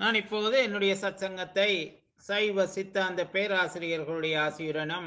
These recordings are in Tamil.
நான் இப்போது என்னுடைய சத்சங்கத்தை சைவ சித்தாந்த பேராசிரியர்களுடைய ஆசியுடனும்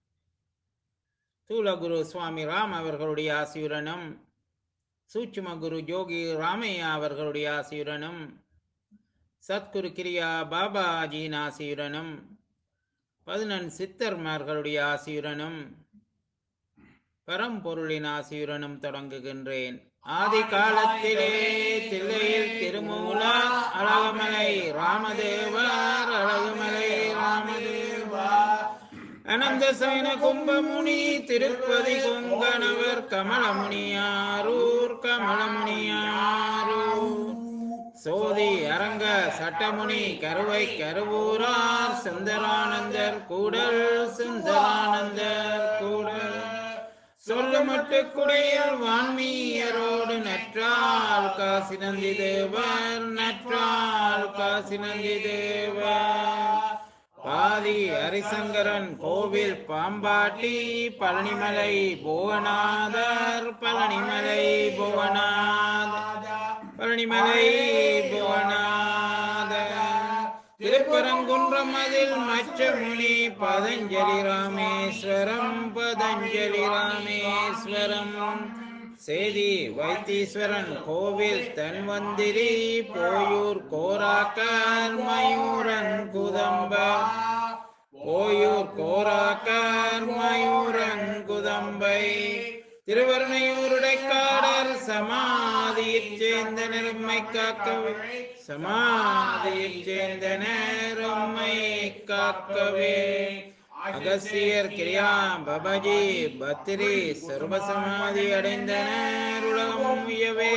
தூலகுரு சுவாமி ராம் அவர்களுடைய ஆசியுடனும் சூட்சும குரு ஜோகி ராமையா அவர்களுடைய ஆசியுடனும் சத்குரு கிரியா பாபாஜியின் ஆசியுடனும் பதினெண் சித்தர்மார்களுடைய ஆசியுடனும் பரம்பொருளின் ஆசியுடனும் தொடங்குகின்றேன் ஆதி காலத்திலே தில்லையில் திருமூலா அழகுமலை ராமதேவர் அழகுமலை ராமதேவா அனந்த சைன கும்பமுனி திருப்பதி கொங்கணவர் கமலமுனியாரூர் கமலமுனியாரூர் சோதி அரங்க சட்டமுனி கருவை கருவூரார் சுந்தரானந்தர் கூடல் சுந்தரானந்தர் கூடல் சொல்லமட்டு குடையில் வான்மீயரோடு நற்றால் காசி நந்தி தேவர் நற்றால் காசி நந்தி தேவர் பாதி ஹரிசங்கரன் கோவில் பாம்பாட்டி பழனிமலை புவனாதர் பழனிமலை புவனாதர் பழனிமலை புவனாதர் திருப்பரங்குன்றம் அதில் மச்சமுனி பதஞ்சலி ராமேஸ்வரம் பதஞ்சலி ராமேஸ்வரம் சேதி வைத்தீஸ்வரன் கோவில் தன்வந்திரி போயூர் கோராக்கர் மயூரன் குதம்ப போயூர் கோராக்கர் மயூரன் குதம்பை திருவருணையூருடைக்காடர் சமாதியில் சேர்ந்த நெருமை காக்கவே சமாதியில் சேர்ந்த நேரம்மை காக்கவே அகசியர் கிரியா பபஜி பத்திரி சர்வசமாதி அடைந்தனர் உலகம் உயவே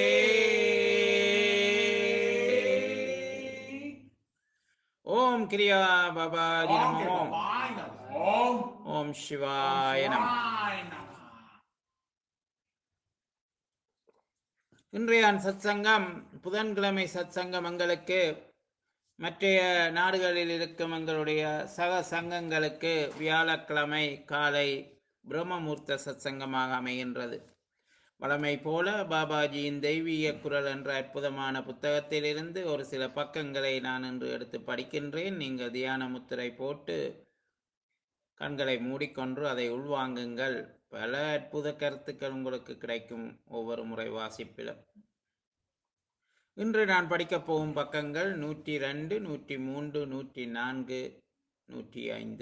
ஓம் கிரியா பபாஜி நமோ ஓம் ஓம் சிவாய நம இன்றைய சத்சங்கம் புதன்கிழமை சத்சங்கம் எங்களுக்கு மற்றைய நாடுகளில் இருக்கும் எங்களுடைய சக சங்கங்களுக்கு வியாழக்கிழமை காலை பிரம்மமூர்த்த சத்சங்கமாக அமைகின்றது வழமை போல பாபாஜியின் தெய்வீக குரல் என்ற அற்புதமான புத்தகத்திலிருந்து ஒரு சில பக்கங்களை நான் இன்று எடுத்து படிக்கின்றேன் நீங்கள் தியான முத்திரை போட்டு கண்களை மூடிக்கொண்டு அதை உள்வாங்குங்கள் பல அற்புத கருத்துக்கள் உங்களுக்கு கிடைக்கும் ஒவ்வொரு முறை வாசிப்பிலும் இன்று நான் படிக்கப் போகும் பக்கங்கள் நூற்றி ரெண்டு நூற்றி மூன்று நூற்றி நான்கு நூற்றி ஐந்து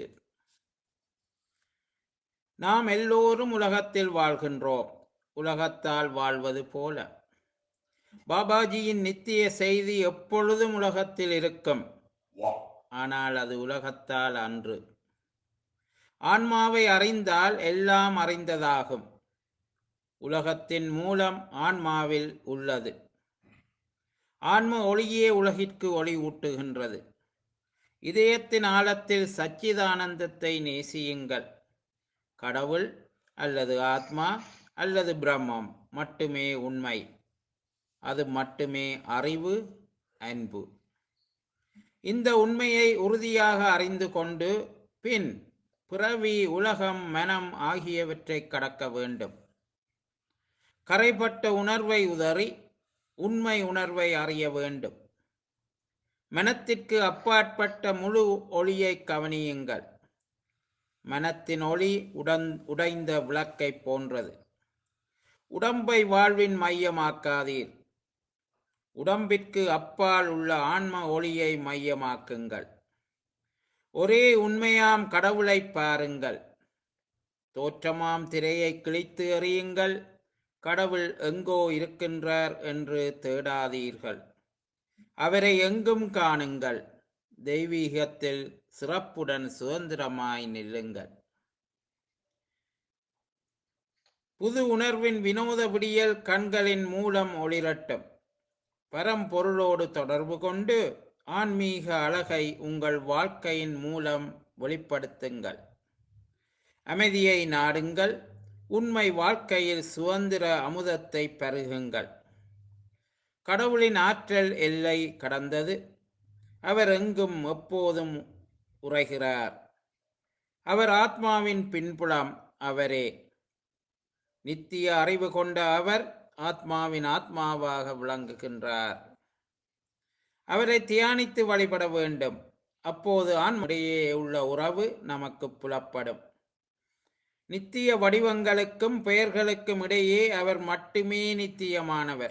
நாம் எல்லோரும் உலகத்தில் வாழ்கின்றோம் உலகத்தால் வாழ்வது போல பாபாஜியின் நித்திய செய்தி எப்பொழுதும் உலகத்தில் இருக்கும் ஆனால் அது உலகத்தால் அன்று ஆன்மாவை அறிந்தால் எல்லாம் அறிந்ததாகும் உலகத்தின் மூலம் ஆன்மாவில் உள்ளது ஆன்ம ஒளியே உலகிற்கு ஒளி ஊட்டுகின்றது இதயத்தின் ஆழத்தில் சச்சிதானந்தத்தை நேசியுங்கள் கடவுள் அல்லது ஆத்மா அல்லது பிரம்மம் மட்டுமே உண்மை அது மட்டுமே அறிவு அன்பு இந்த உண்மையை உறுதியாக அறிந்து கொண்டு பின் பிறவி உலகம் மனம் ஆகியவற்றை கடக்க வேண்டும் கரைப்பட்ட உணர்வை உதறி உண்மை உணர்வை அறிய வேண்டும் மனத்திற்கு அப்பாற்பட்ட முழு ஒளியை கவனியுங்கள் மனத்தின் ஒளி உடன் உடைந்த விளக்கை போன்றது உடம்பை வாழ்வின் மையமாக்காதீர் உடம்பிற்கு அப்பால் உள்ள ஆன்ம ஒளியை மையமாக்குங்கள் ஒரே உண்மையாம் கடவுளை பாருங்கள் தோற்றமாம் திரையை கிழித்து எறியுங்கள் கடவுள் எங்கோ இருக்கின்றார் என்று தேடாதீர்கள் அவரை எங்கும் காணுங்கள் தெய்வீகத்தில் சிறப்புடன் சுதந்திரமாய் நில்லுங்கள் புது உணர்வின் வினோத விடியல் கண்களின் மூலம் ஒளிரட்டும் பரம்பொருளோடு தொடர்பு கொண்டு ஆன்மீக அழகை உங்கள் வாழ்க்கையின் மூலம் வெளிப்படுத்துங்கள் அமைதியை நாடுங்கள் உண்மை வாழ்க்கையில் சுதந்திர அமுதத்தை பருகுங்கள் கடவுளின் ஆற்றல் எல்லை கடந்தது அவர் எங்கும் எப்போதும் உரைகிறார் அவர் ஆத்மாவின் பின்புலம் அவரே நித்திய அறிவு கொண்ட அவர் ஆத்மாவின் ஆத்மாவாக விளங்குகின்றார் அவரை தியானித்து வழிபட வேண்டும் அப்போது ஆண்முறையே உள்ள உறவு நமக்கு புலப்படும் நித்திய வடிவங்களுக்கும் பெயர்களுக்கும் இடையே அவர் மட்டுமே நித்தியமானவர்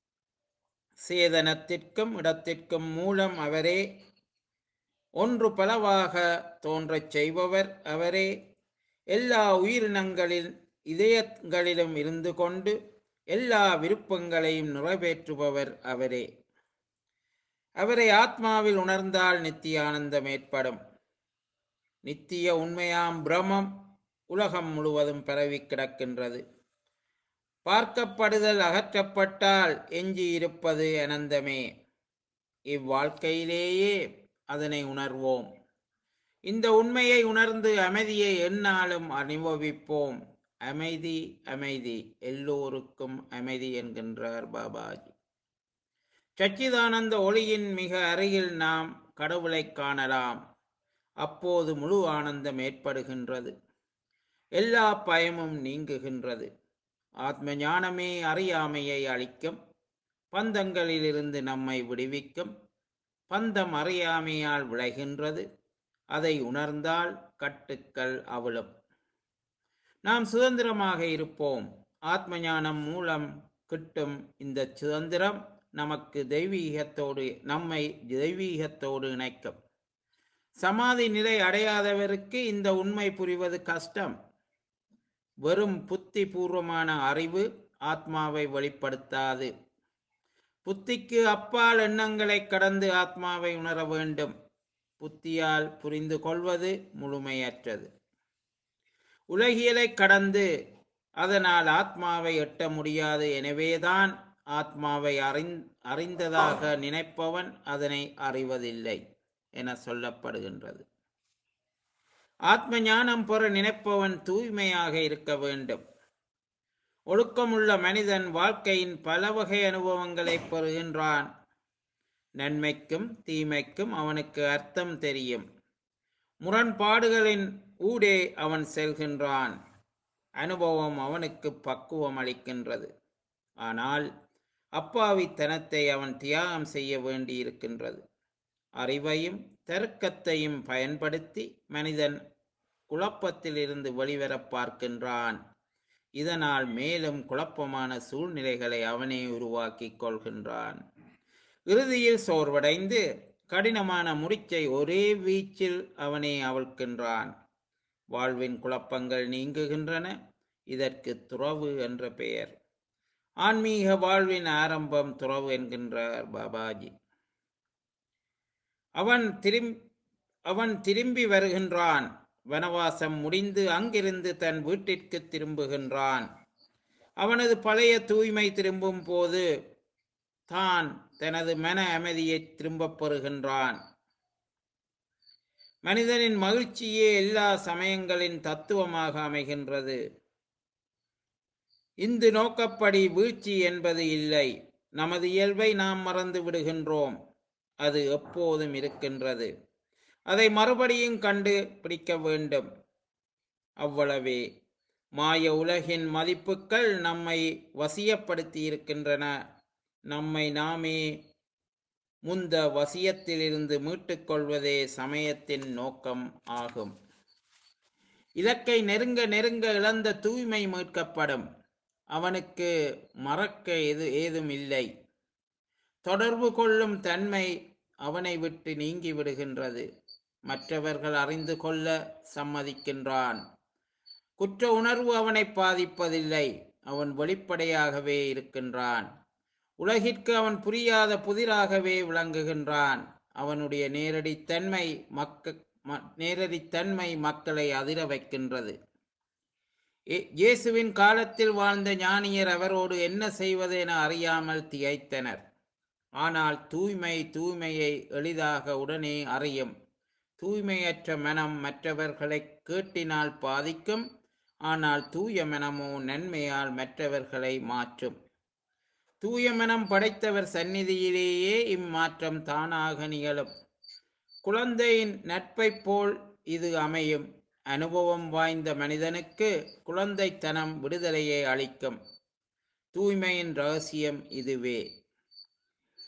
சேதனத்திற்கும் இடத்திற்கும் மூலம் அவரே ஒன்று பலவாக தோன்றச் செய்பவர் அவரே எல்லா உயிரினங்களின் இதயங்களிலும் இருந்து கொண்டு எல்லா விருப்பங்களையும் நிறைவேற்றுபவர் அவரே அவரை ஆத்மாவில் உணர்ந்தால் நித்திய ஆனந்தம் ஏற்படும் நித்திய உண்மையாம் பிரமம் உலகம் முழுவதும் பரவி கிடக்கின்றது பார்க்கப்படுதல் அகற்றப்பட்டால் எஞ்சி இருப்பது அனந்தமே இவ்வாழ்க்கையிலேயே அதனை உணர்வோம் இந்த உண்மையை உணர்ந்து அமைதியை எந்நாளும் அனுபவிப்போம் அமைதி அமைதி எல்லோருக்கும் அமைதி என்கின்றார் பாபாஜி சச்சிதானந்த ஒளியின் மிக அருகில் நாம் கடவுளை காணலாம் அப்போது முழு ஆனந்தம் ஏற்படுகின்றது எல்லா பயமும் நீங்குகின்றது ஆத்ம ஞானமே அறியாமையை அளிக்கும் பந்தங்களிலிருந்து நம்மை விடுவிக்கும் பந்தம் அறியாமையால் விளைகின்றது அதை உணர்ந்தால் கட்டுக்கள் அவிழும் நாம் சுதந்திரமாக இருப்போம் ஆத்ம ஞானம் மூலம் கிட்டும் இந்த சுதந்திரம் நமக்கு தெய்வீகத்தோடு நம்மை தெய்வீகத்தோடு இணைக்கும் சமாதி நிலை அடையாதவருக்கு இந்த உண்மை புரிவது கஷ்டம் வெறும் புத்தி பூர்வமான அறிவு ஆத்மாவை வெளிப்படுத்தாது புத்திக்கு அப்பால் எண்ணங்களை கடந்து ஆத்மாவை உணர வேண்டும் புத்தியால் புரிந்து கொள்வது முழுமையற்றது உலகியலை கடந்து அதனால் ஆத்மாவை எட்ட முடியாது எனவேதான் ஆத்மாவை அறிந் அறிந்ததாக நினைப்பவன் அதனை அறிவதில்லை என சொல்லப்படுகின்றது ஆத்ம ஞானம் பெற நினைப்பவன் தூய்மையாக இருக்க வேண்டும் ஒழுக்கமுள்ள மனிதன் வாழ்க்கையின் பல வகை அனுபவங்களை பெறுகின்றான் நன்மைக்கும் தீமைக்கும் அவனுக்கு அர்த்தம் தெரியும் முரண்பாடுகளின் ஊடே அவன் செல்கின்றான் அனுபவம் அவனுக்கு பக்குவம் அளிக்கின்றது ஆனால் அப்பாவித்தனத்தை அவன் தியாகம் செய்ய வேண்டியிருக்கின்றது அறிவையும் தர்க்கத்தையும் பயன்படுத்தி மனிதன் குழப்பத்திலிருந்து வெளிவர பார்க்கின்றான் இதனால் மேலும் குழப்பமான சூழ்நிலைகளை அவனே உருவாக்கிக் கொள்கின்றான் இறுதியில் சோர்வடைந்து கடினமான முடிச்சை ஒரே வீச்சில் அவனே அவிழ்க்கின்றான் வாழ்வின் குழப்பங்கள் நீங்குகின்றன இதற்கு துறவு என்ற பெயர் ஆன்மீக வாழ்வின் ஆரம்பம் துறவு என்கின்றார் பாபாஜி அவன் திரும் அவன் திரும்பி வருகின்றான் வனவாசம் முடிந்து அங்கிருந்து தன் வீட்டிற்கு திரும்புகின்றான் அவனது பழைய தூய்மை திரும்பும் போது தான் தனது மன அமைதியை திரும்பப் பெறுகின்றான் மனிதனின் மகிழ்ச்சியே எல்லா சமயங்களின் தத்துவமாக அமைகின்றது இந்து நோக்கப்படி வீழ்ச்சி என்பது இல்லை நமது இயல்பை நாம் மறந்து விடுகின்றோம் அது எப்போதும் இருக்கின்றது அதை மறுபடியும் கண்டு பிடிக்க வேண்டும் அவ்வளவே மாய உலகின் மதிப்புகள் நம்மை வசியப்படுத்தி இருக்கின்றன நம்மை நாமே முந்த வசியத்திலிருந்து மீட்டுக் கொள்வதே சமயத்தின் நோக்கம் ஆகும் இலக்கை நெருங்க நெருங்க இழந்த தூய்மை மீட்கப்படும் அவனுக்கு மறக்க எது ஏதும் இல்லை தொடர்பு கொள்ளும் தன்மை அவனை விட்டு நீங்கி விடுகின்றது மற்றவர்கள் அறிந்து கொள்ள சம்மதிக்கின்றான் குற்ற உணர்வு அவனை பாதிப்பதில்லை அவன் வெளிப்படையாகவே இருக்கின்றான் உலகிற்கு அவன் புரியாத புதிராகவே விளங்குகின்றான் அவனுடைய நேரடித்தன்மை மக்க ம- நேரடித்தன்மை மக்களை அதிர வைக்கின்றது இயே- இயேசுவின் காலத்தில் வாழ்ந்த ஞானியர் அவரோடு என்ன செய்வது என அறியாமல் திகைத்தனர் ஆனால் தூய்மை தூய்மையை எளிதாக உடனே அறியும் தூய்மையற்ற மனம் மற்றவர்களை கேட்டினால் பாதிக்கும் ஆனால் தூய மனமோ நன்மையால் மற்றவர்களை மாற்றும் தூய மனம் படைத்தவர் சந்நிதியிலேயே இம்மாற்றம் தானாக நிகழும் குழந்தையின் நட்பைப் போல் இது அமையும் அனுபவம் வாய்ந்த மனிதனுக்கு குழந்தைத்தனம் விடுதலையை அளிக்கும் தூய்மையின் ரகசியம் இதுவே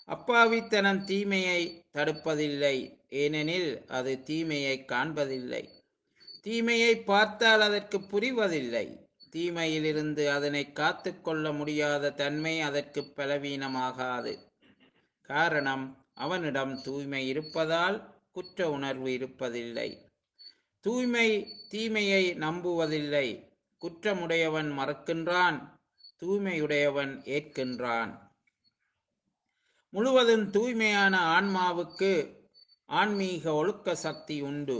அப்பாவித்தனம் தீமையை தடுப்பதில்லை ஏனெனில் அது தீமையை காண்பதில்லை தீமையை பார்த்தால் அதற்கு புரிவதில்லை தீமையிலிருந்து அதனை காத்து கொள்ள முடியாத தன்மை அதற்கு பலவீனமாகாது காரணம் அவனிடம் தூய்மை இருப்பதால் குற்ற உணர்வு இருப்பதில்லை தூய்மை தீமையை நம்புவதில்லை குற்றமுடையவன் மறக்கின்றான் தூய்மையுடையவன் ஏற்கின்றான் முழுவதும் தூய்மையான ஆன்மாவுக்கு ஆன்மீக ஒழுக்க சக்தி உண்டு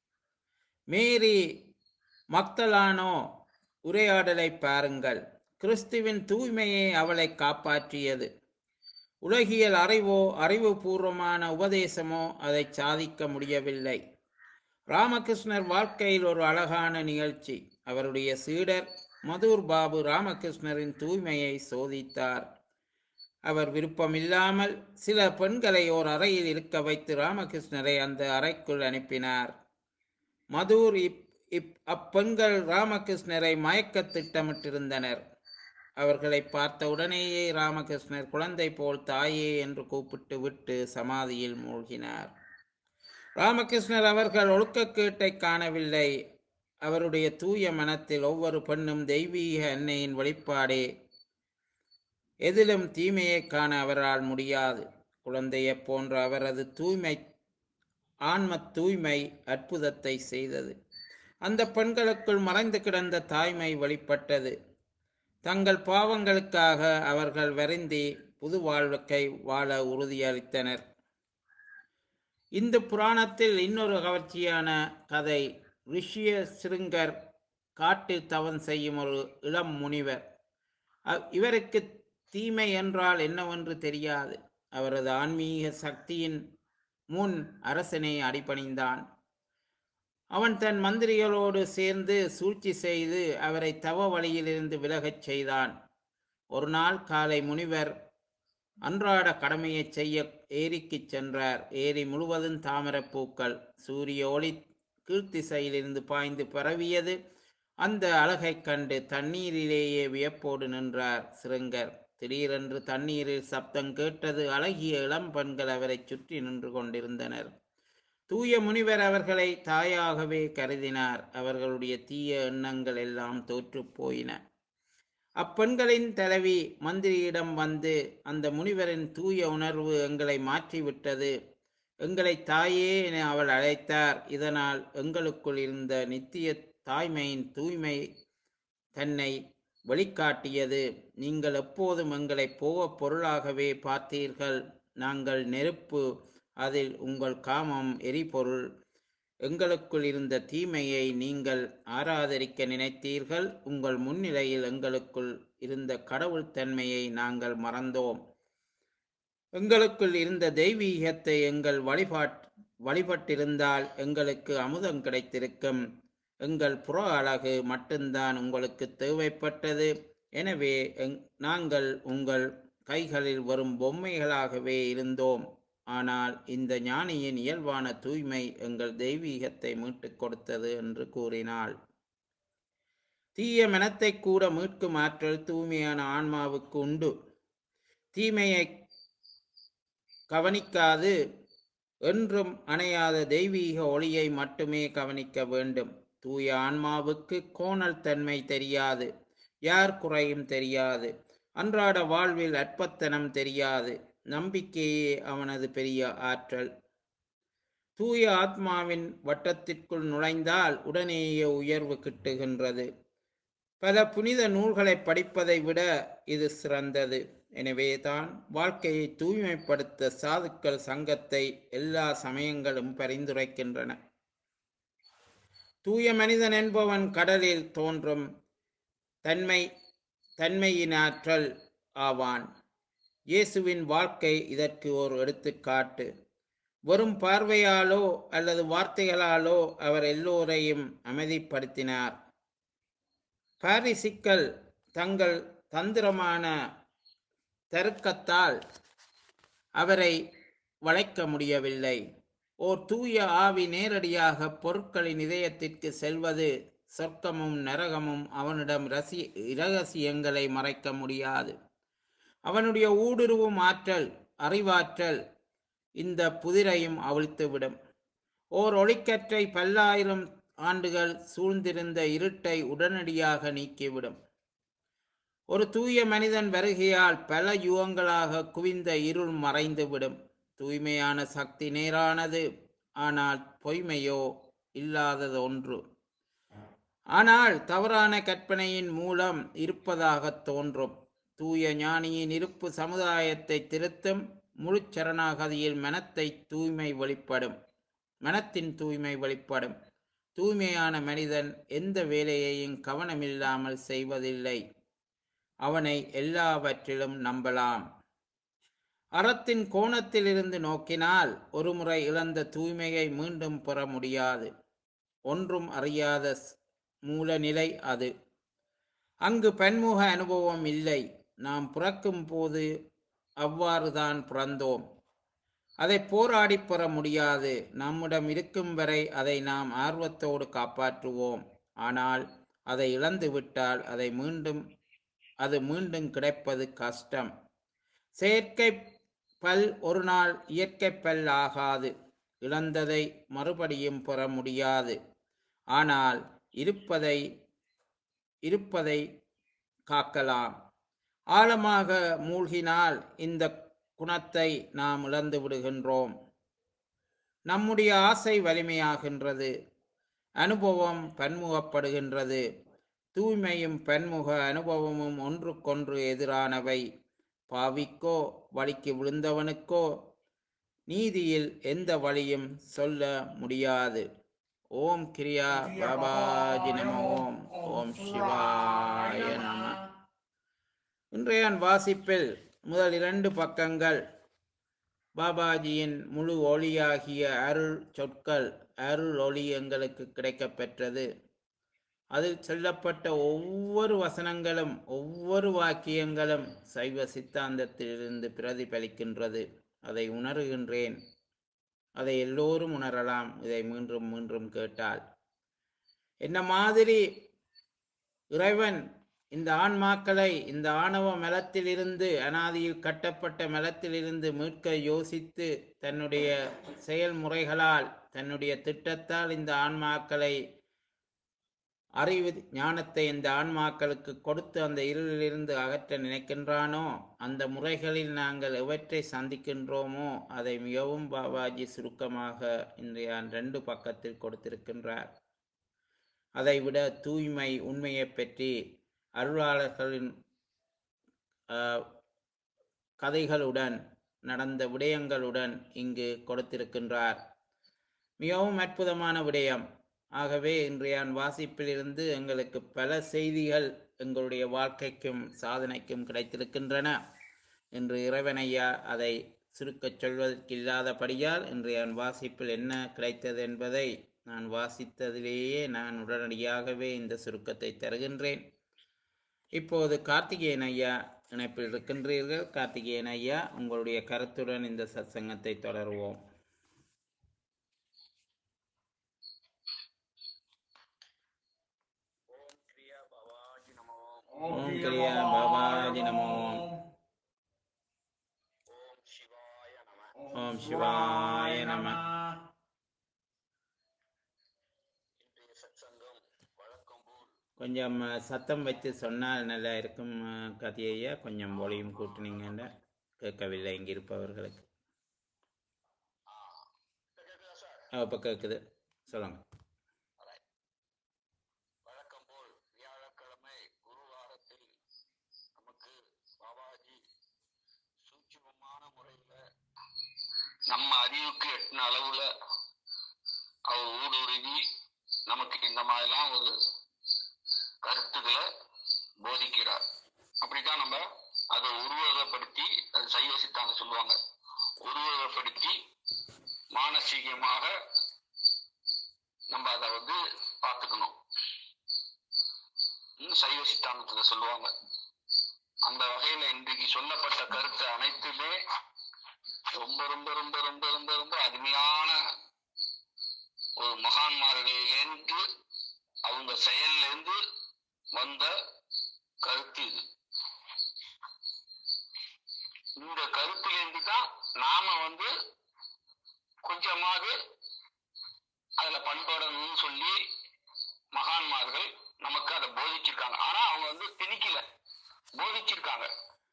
மேரி மக்தலானோ உரையாடலை பாருங்கள் கிறிஸ்துவின் தூய்மையே அவளை காப்பாற்றியது உலகியல் அறிவோ அறிவுபூர்வமான உபதேசமோ அதை சாதிக்க முடியவில்லை ராமகிருஷ்ணர் வாழ்க்கையில் ஒரு அழகான நிகழ்ச்சி அவருடைய சீடர் மதுர் பாபு ராமகிருஷ்ணரின் தூய்மையை சோதித்தார் அவர் விருப்பமில்லாமல் சில பெண்களை ஓர் அறையில் இருக்க வைத்து ராமகிருஷ்ணரை அந்த அறைக்குள் அனுப்பினார் மதுர் இப் இப் அப்பெண்கள் ராமகிருஷ்ணரை மயக்க திட்டமிட்டிருந்தனர் அவர்களை பார்த்த உடனேயே ராமகிருஷ்ணர் குழந்தை போல் தாயே என்று கூப்பிட்டு விட்டு சமாதியில் மூழ்கினார் ராமகிருஷ்ணர் அவர்கள் ஒழுக்கக்கேட்டை காணவில்லை அவருடைய தூய மனத்தில் ஒவ்வொரு பெண்ணும் தெய்வீக அன்னையின் வெளிப்பாடே எதிலும் தீமையை காண அவரால் முடியாது குழந்தையைப் போன்ற அவரது தூய்மை ஆன்ம தூய்மை அற்புதத்தை செய்தது அந்த பெண்களுக்குள் மறைந்து கிடந்த தாய்மை வெளிப்பட்டது தங்கள் பாவங்களுக்காக அவர்கள் வருந்தி புது வாழ்க்கை வாழ உறுதியளித்தனர் இந்து புராணத்தில் இன்னொரு கவர்ச்சியான கதை ரிஷிய சிருங்கர் காட்டில் தவம் செய்யும் ஒரு இளம் முனிவர் அ- இவருக்கு தீமை என்றால் என்னவென்று தெரியாது அவரது ஆன்மீக சக்தியின் முன் அரசனை அடிபணிந்தான் அவன் தன் மந்திரிகளோடு சேர்ந்து சூழ்ச்சி செய்து அவரை தவ வழியிலிருந்து விலகச் செய்தான் ஒரு நாள் காலை முனிவர் அன்றாட கடமையைச் செய்ய ஏரிக்குச் சென்றார் ஏரி முழுவதும் தாமரைப் பூக்கள் சூரிய ஒளி கீழ்த்திசையிலிருந்து பாய்ந்து பரவியது அந்த அழகைக் கண்டு தண்ணீரிலேயே வியப்போடு நின்றார் சிறுங்கர் திடீரென்று தண்ணீரில் சப்தம் கேட்டது அழகிய இளம் பெண்கள் அவரைச் சுற்றி நின்று கொண்டிருந்தனர் தூய முனிவர் அவர்களை தாயாகவே கருதினார் அவர்களுடைய தீய எண்ணங்கள் எல்லாம் தோற்றுப் போயின அப்பெண்களின் தலைவி மந்திரியிடம் வந்து அந்த முனிவரின் தூய உணர்வு எங்களை மாற்றிவிட்டது எங்களை தாயே என அவள் அழைத்தார் இதனால் எங்களுக்குள் இருந்த நித்திய தாய்மையின் தூய்மை தன்னை வெளிக்காட்டியது நீங்கள் எப்போதும் எங்களை போக பொருளாகவே பார்த்தீர்கள் நாங்கள் நெருப்பு அதில் உங்கள் காமம் எரிபொருள் எங்களுக்குள் இருந்த தீமையை நீங்கள் ஆராதரிக்க நினைத்தீர்கள் உங்கள் முன்னிலையில் எங்களுக்குள் இருந்த கடவுள் தன்மையை நாங்கள் மறந்தோம் எங்களுக்குள் இருந்த தெய்வீகத்தை எங்கள் வழிபாட் வழிபட்டிருந்தால் எங்களுக்கு அமுதம் கிடைத்திருக்கும் எங்கள் புற அழகு மட்டும்தான் உங்களுக்கு தேவைப்பட்டது எனவே எங் நாங்கள் உங்கள் கைகளில் வரும் பொம்மைகளாகவே இருந்தோம் ஆனால் இந்த ஞானியின் இயல்பான தூய்மை எங்கள் தெய்வீகத்தை மீட்டுக் கொடுத்தது என்று கூறினாள் தீய மனத்தை கூட மீட்கும் ஆற்றல் தூய்மையான ஆன்மாவுக்கு உண்டு தீமையை கவனிக்காது என்றும் அணையாத தெய்வீக ஒளியை மட்டுமே கவனிக்க வேண்டும் தூய ஆன்மாவுக்கு கோணல் தன்மை தெரியாது யார் குறையும் தெரியாது அன்றாட வாழ்வில் அற்பத்தனம் தெரியாது நம்பிக்கையே அவனது பெரிய ஆற்றல் தூய ஆத்மாவின் வட்டத்திற்குள் நுழைந்தால் உடனேயே உயர்வு கிட்டுகின்றது பல புனித நூல்களை படிப்பதை விட இது சிறந்தது எனவேதான் வாழ்க்கையை தூய்மைப்படுத்த சாதுக்கள் சங்கத்தை எல்லா சமயங்களும் பரிந்துரைக்கின்றன தூய மனிதன் என்பவன் கடலில் தோன்றும் தன்மை தன்மையினாற்றல் ஆவான் இயேசுவின் வாழ்க்கை இதற்கு ஒரு எடுத்துக்காட்டு வெறும் பார்வையாலோ அல்லது வார்த்தைகளாலோ அவர் எல்லோரையும் அமைதிப்படுத்தினார் பாரிசிக்கள் தங்கள் தந்திரமான தருக்கத்தால் அவரை வளைக்க முடியவில்லை ஓர் தூய ஆவி நேரடியாக பொருட்களின் இதயத்திற்கு செல்வது சொர்க்கமும் நரகமும் அவனிடம் ரசி இரகசியங்களை மறைக்க முடியாது அவனுடைய ஊடுருவும் ஆற்றல் அறிவாற்றல் இந்த புதிரையும் அவிழ்த்துவிடும் ஓர் ஒளிக்கற்றை பல்லாயிரம் ஆண்டுகள் சூழ்ந்திருந்த இருட்டை உடனடியாக நீக்கிவிடும் ஒரு தூய மனிதன் வருகையால் பல யுகங்களாக குவிந்த இருள் மறைந்துவிடும் தூய்மையான சக்தி நேரானது ஆனால் பொய்மையோ இல்லாதது ஒன்று ஆனால் தவறான கற்பனையின் மூலம் இருப்பதாக தோன்றும் தூய ஞானியின் இருப்பு சமுதாயத்தை திருத்தும் முழு சரணாகதியில் மனத்தை தூய்மை வெளிப்படும் மனத்தின் தூய்மை வெளிப்படும் தூய்மையான மனிதன் எந்த வேலையையும் கவனமில்லாமல் செய்வதில்லை அவனை எல்லாவற்றிலும் நம்பலாம் அறத்தின் கோணத்திலிருந்து நோக்கினால் ஒருமுறை இழந்த தூய்மையை மீண்டும் பெற முடியாது ஒன்றும் அறியாத ஸ்- மூலநிலை அது அங்கு பன்முக அனுபவம் இல்லை நாம் பிறக்கும் போது அவ்வாறுதான் பிறந்தோம் அதை போராடி பெற முடியாது நம்மிடம் இருக்கும் வரை அதை நாம் ஆர்வத்தோடு காப்பாற்றுவோம் ஆனால் அதை இழந்துவிட்டால் அதை மீண்டும் அது மீண்டும் கிடைப்பது கஷ்டம் செயற்கை பல் ஒரு நாள் இயற்கை பல் ஆகாது இழந்ததை மறுபடியும் பெற முடியாது ஆனால் இருப்பதை இருப்பதை காக்கலாம் ஆழமாக மூழ்கினால் இந்த குணத்தை நாம் இழந்து விடுகின்றோம் நம்முடைய ஆசை வலிமையாகின்றது அனுபவம் பன்முகப்படுகின்றது தூய்மையும் பன்முக அனுபவமும் ஒன்றுக்கொன்று எதிரானவை பாவிக்கோ வழிக்கு விழுந்தவனுக்கோ நீதியில் எந்த வழியும் சொல்ல முடியாது ஓம் கிரியா பாபாஜி நம ஓம் ஓம் சிவாய நம இன்றைய வாசிப்பில் முதல் இரண்டு பக்கங்கள் பாபாஜியின் முழு ஒளியாகிய அருள் சொற்கள் அருள் ஒளி எங்களுக்கு கிடைக்கப்பெற்றது அதில் சொல்லப்பட்ட ஒவ்வொரு வசனங்களும் ஒவ்வொரு வாக்கியங்களும் சைவ சித்தாந்தத்திலிருந்து பிரதிபலிக்கின்றது அதை உணர்கின்றேன் அதை எல்லோரும் உணரலாம் இதை மீண்டும் மீண்டும் கேட்டால் என்ன மாதிரி இறைவன் இந்த ஆன்மாக்களை இந்த ஆணவ மலத்திலிருந்து அனாதியில் கட்டப்பட்ட மலத்திலிருந்து மீட்க யோசித்து தன்னுடைய செயல்முறைகளால் தன்னுடைய திட்டத்தால் இந்த ஆன்மாக்களை அறிவு ஞானத்தை இந்த ஆன்மாக்களுக்கு கொடுத்து அந்த இருளிலிருந்து அகற்ற நினைக்கின்றானோ அந்த முறைகளில் நாங்கள் எவற்றை சந்திக்கின்றோமோ அதை மிகவும் பாபாஜி சுருக்கமாக இன்றைய ரெண்டு பக்கத்தில் கொடுத்திருக்கின்றார் அதைவிட தூய்மை உண்மையைப் பற்றி அருளாளர்களின் ஆஹ், கதைகளுடன் நடந்த விடயங்களுடன் இங்கு கொடுத்திருக்கின்றார் மிகவும் அற்புதமான விடயம் ஆகவே இன்றைய வாசிப்பிலிருந்து எங்களுக்கு பல செய்திகள் எங்களுடைய வாழ்க்கைக்கும் சாதனைக்கும் கிடைத்திருக்கின்றன என்று இறைவனையா அதை சுருக்கச் சொல்வதற்கு இல்லாதபடியால் இன்றைய வாசிப்பில் என்ன கிடைத்தது என்பதை நான் வாசித்ததிலேயே நான் உடனடியாகவே இந்த சுருக்கத்தை தருகின்றேன் இப்போது கார்த்திகேயன் ஐயா இணைப்பில் இருக்கின்றீர்கள் கார்த்திகேயன் ஐயா உங்களுடைய கருத்துடன் இந்த சத்சங்கத்தை தொடருவோம் ஓம் கிரியா பாபாஜி நமோ ஓம் சிவாய நம கொஞ்சம் அஹ், சத்தம் வச்சு சொன்னால் நல்லா இருக்கும் அஹ், கார்த்திகேய ஐயா கொஞ்சம் ஒளியும் கூட்டினீங்கன்னா கேட்கவில்லை இங்கே இருப்பவர்களுக்கு இப்போ கேட்குது சொல்லுங்க வழக்கம் போல் வியாழக்கிழமை குருவாரத்தில் நமக்கு பாபாஜி சூட்சுமமான முறையில நம்ம அறிவுக்கு எட்டின அளவுல அவர் ஊடுருவி நமக்கு இந்த மாதிரிலாம் ஒரு கருத்துக்களை போதிக்கிறார் அப்படித்தான் நம்ம அதை உருவகப்படுத்தி அது சைவ சித்தாந்தம் சொல்லுவாங்க உருவகப்படுத்தி மானசீகமாக நம்ம அதை வந்து பார்த்துக்கணும் இன்னும் சைவ சித்தாந்தத்துல சொல்லுவாங்க அந்த வகையில இன்றைக்கு சொல்லப்பட்ட கருத்து அனைத்துமே ரொம்ப ரொம்ப ரொம்ப ரொம்ப ரொம்ப ரொம்ப அருமையான ஒரு மகான்மார்களிலிருந்து அவங்க செயல்ல இருந்து வந்த கருத்து இது இந்த கருத்திலிருந்து தான் நாம வந்து கொஞ்சமாவது அதுல பண்படணும்னு சொல்லி மகான்மார்கள் நமக்கு அதை போதிச்சிருக்காங்க ஆனா அவங்க வந்து திணிக்கல போதிச்சிருக்காங்க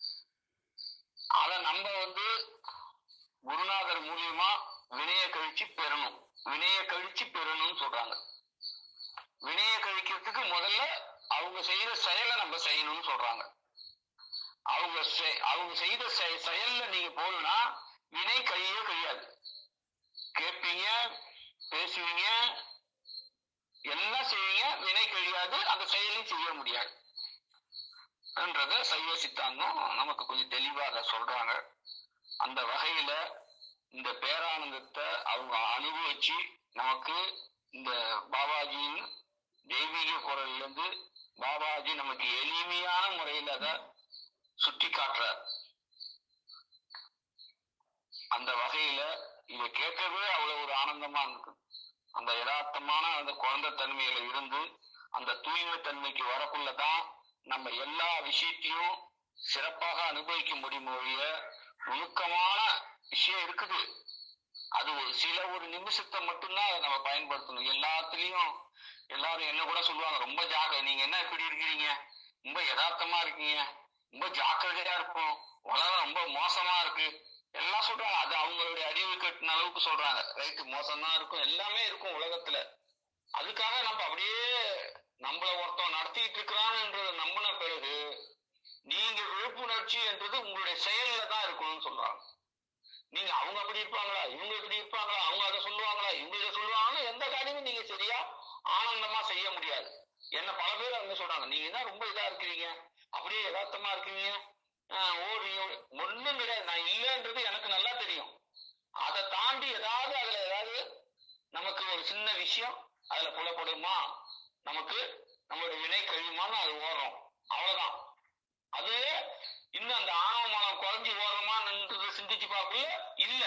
அத நம்ம வந்து குருநாதர் மூலியமா வினைய கழிச்சு பெறணும் வினைய கழிச்சு பெறணும்னு சொல்றாங்க வினைய கழிக்கிறதுக்கு முதல்ல அவங்க செய்யற செயலை நம்ம செய்யணும்னு சொல்றாங்க அவங்க செய்- அவங்க செய்த செய- செயல்ல நீங்க போகணும்னா வினை கழியவே கழியாது கேட்பீங்க பேசுவீங்க எல்லாம் செய்வீங்க வினை கழியாது அந்த செயலையும் செய்ய முடியாது என்றத சைவ சித்தாந்தம் நமக்கு கொஞ்சம் தெளிவா அதை சொல்றாங்க அந்த வகையில இந்த பேரானந்தத்தை அவங்க அனுபவிச்சு நமக்கு இந்த பாபாஜியின் தெய்வீக குரல்ல இருந்து பாபாஜி நமக்கு எளிமையான முறையில் அதை சுட்டி காட்டுறார் அந்த வகையில இதை கேட்கவே அவ்வளவு ஒரு ஆனந்தமா இருக்கு அந்த யதார்த்தமான அந்த குழந்தை தன்மையில இருந்து அந்த தூய்மை தன்மைக்கு வரக்குள்ளதான் நம்ம எல்லா விஷயத்தையும் சிறப்பாக அனுபவிக்க முடியும் ஒழிய நுணுக்கமான விஷயம் இருக்குது அது ஒரு சில ஒரு நிமிஷத்தை மட்டும்தான் அதை நம்ம பயன்படுத்தணும் எல்லாத்துலயும் எல்லாரும் என்ன கூட சொல்லுவாங்க ரொம்ப ஜாக நீங்க என்ன இப்படி இருக்கிறீங்க ரொம்ப யதார்த்தமா இருக்கீங்க ரொம்ப ஜாக்கிரதையா இருக்கும் உலகம் ரொம்ப மோசமா இருக்கு எல்லாம் சொல்றாங்க அது அவங்களுடைய அறிவு கட்டின அளவுக்கு சொல்றாங்க ரைட்டு மோசம்தான் இருக்கும் எல்லாமே இருக்கும் உலகத்துல அதுக்காக நம்ம அப்படியே நம்மள ஒருத்தன் நடத்திட்டு இருக்கிறான்ன்றத நம்பின பிறகு நீங்க விழிப்புணர்ச்சி என்றது உங்களுடைய செயல்ல தான் இருக்கணும்னு சொல்றாங்க நீங்க அவங்க அப்படி இருப்பாங்களா இவங்க இப்படி இருப்பாங்களா அவங்க அதை சொல்லுவாங்களா இவங்க இதை சொல்லுவாங்கன்னா எந்த காரியமும் நீங்க சரியா ஆனந்தமா செய்ய முடியாது என்ன பல பேர் அவங்க சொல்றாங்க நீங்க தான் ரொம்ப இதா இருக்கிறீங்க அப்படியே யதார்த்தமா இருக்கீங்க ஆஹ் ஓ நீங்க ஒண்ணும் கிடையாது நான் இல்லைன்றது எனக்கு நல்லா தெரியும் அதை தாண்டி ஏதாவது அதுல ஏதாவது நமக்கு ஒரு சின்ன விஷயம் அதுல புலப்படுமா நமக்கு நம்மளுடைய வினை கழியுமான்னு அது ஓடுறோம் அவ்வளவுதான் அது இன்னும் அந்த ஆணவ மனம் குறைஞ்சி ஓடுறோமான்றது சிந்திச்சு பார்க்கல இல்ல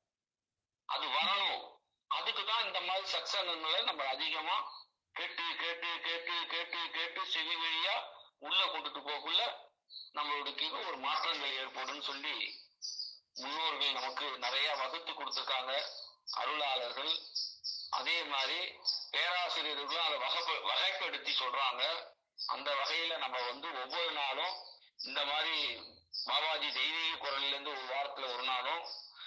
அது வரணும் அதுக்கு தான் இந்த மாதிரி சக்சன்களை நம்ம அதிகமா கேட்டு கேட்டு கேட்டு கேட்டு கேட்டு செவி வழியா உள்ள கொண்டுட்டு போகக்குள்ள நம்மளுக்கு ஒரு மாற்றங்கள் ஏற்படும்னு சொல்லி முன்னோர்கள் நமக்கு நிறைய வகுத்து கொடுத்துருக்காங்க அருளாளர்கள் அதே மாதிரி பேராசிரியர்களும் அதை வகைப்ப- வகைப்படுத்தி சொல்றாங்க அந்த வகையில நம்ம வந்து ஒவ்வொரு நாளும் இந்த மாதிரி பாபாஜி தெய்வீக குரல்ல இருந்து ஒரு வாரத்துல ஒரு நாளும்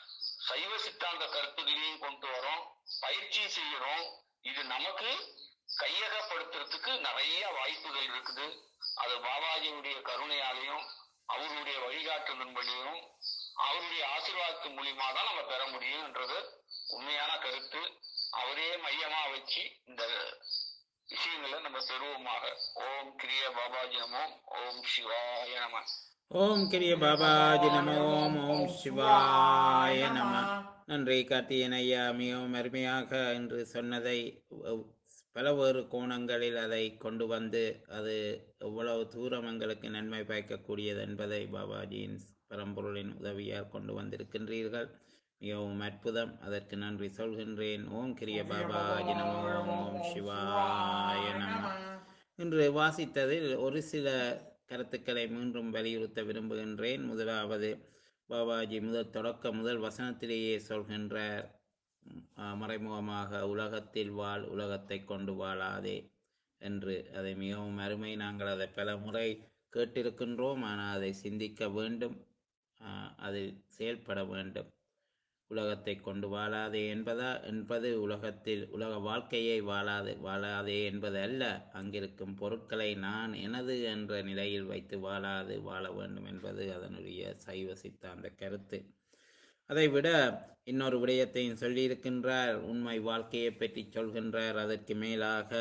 சைவ சித்தாந்த கருத்துக்களையும் கொண்டு வரோம் பயிற்சி செய்யறோம் இது நமக்கு கையகப்படுத்துறதுக்கு நிறைய வாய்ப்புகள் இருக்குது அது பாபாஜியுடைய கருணையாலையும் அவருடைய வழிகாட்டுதன்படியும் அவருடைய ஆசீர்வாதத்து மூலியமா தான் நம்ம பெற முடியும்ன்றது உண்மையான கருத்து அவரே மையமா வச்சு இந்த விஷயங்களை நம்ம பெறுவோமாக ஓம் கிரிய பாபாஜி நமோ ஓம் சிவாய நம ஓம் கிரிய பாபாஜி நமோ ஓம் ஓம் சிவாய நம நன்றி கார்த்தியன் ஐயா மிகவும் அருமையாக என்று சொன்னதை அஹ், பல வேறு கோணங்களில் அதை கொண்டு வந்து அது எவ்வளவு தூரம் எங்களுக்கு நன்மை பயக்கக்கூடியது என்பதை பாபாஜியின் பரம்பொருளின் உதவியால் கொண்டு வந்திருக்கின்றீர்கள் மிகவும் அற்புதம் அதற்கு நன்றி சொல்கின்றேன் ஓம் கிரிய பாபாஜி நமோ ஓம் ஓம் சிவாய நம இன்று வாசித்ததில் ஒரு சில கருத்துக்களை மீண்டும் வலியுறுத்த விரும்புகின்றேன் முதலாவது பாபாஜி முதல் தொடக்க முதல் வசனத்திலேயே சொல்கின்றார் ம், ஆ, மறைமுகமாக உலகத்தில் வாழ் உலகத்தை கொண்டு வாழாதே என்று அதை மிகவும் அருமை நாங்கள் அதை பல முறை கேட்டிருக்கின்றோம் ஆனால் அதை சிந்திக்க வேண்டும் ஆ, அதில் செயல்பட வேண்டும் உலகத்தை கொண்டு வாழாதே என்பதா என்பது உலகத்தில் உலக வாழ்க்கையை வாழாது வாழாதே என்பது அல்ல அங்கிருக்கும் பொருட்களை நான் எனது என்ற நிலையில் வைத்து வாழாது வாழ வேண்டும் என்பது அதனுடைய சைவ சித்தாந்த கருத்து அதைவிட இன்னொரு விடயத்தையும் சொல்லியிருக்கின்றார் உண்மை வாழ்க்கையை பற்றி சொல்கின்றார் அதற்கு மேலாக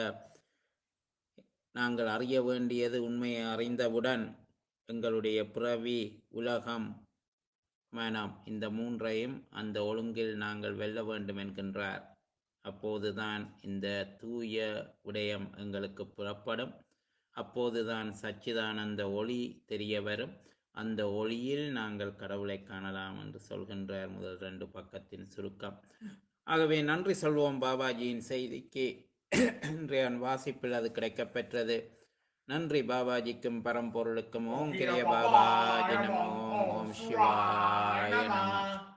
நாங்கள் அறிய வேண்டியது உண்மையை அறிந்தவுடன் எங்களுடைய பிறவி உலகம் மனம் இந்த மூன்றையும் அந்த ஒழுங்கில் நாங்கள் வெல்ல வேண்டும் என்கின்றார் அப்போதுதான் இந்த தூய விடயம் எங்களுக்கு புறப்படும் அப்போதுதான் சச்சிதானந்த ஒளி தெரிய வரும் அந்த ஒளியில் நாங்கள் கடவுளை காணலாம் என்று சொல்கின்றார் முதல் ரெண்டு பக்கத்தின் சுருக்கம் ஆகவே நன்றி சொல்வோம் பாபாஜியின் செய்திக்கு இன்றைய வாசிப்பில் அது கிடைக்கப்பெற்றது நன்றி பாபாஜிக்கும் பரம்பொருளுக்கும் ஓம் கிரிய பாபாஜி நமோ ஓம் சிவாய நம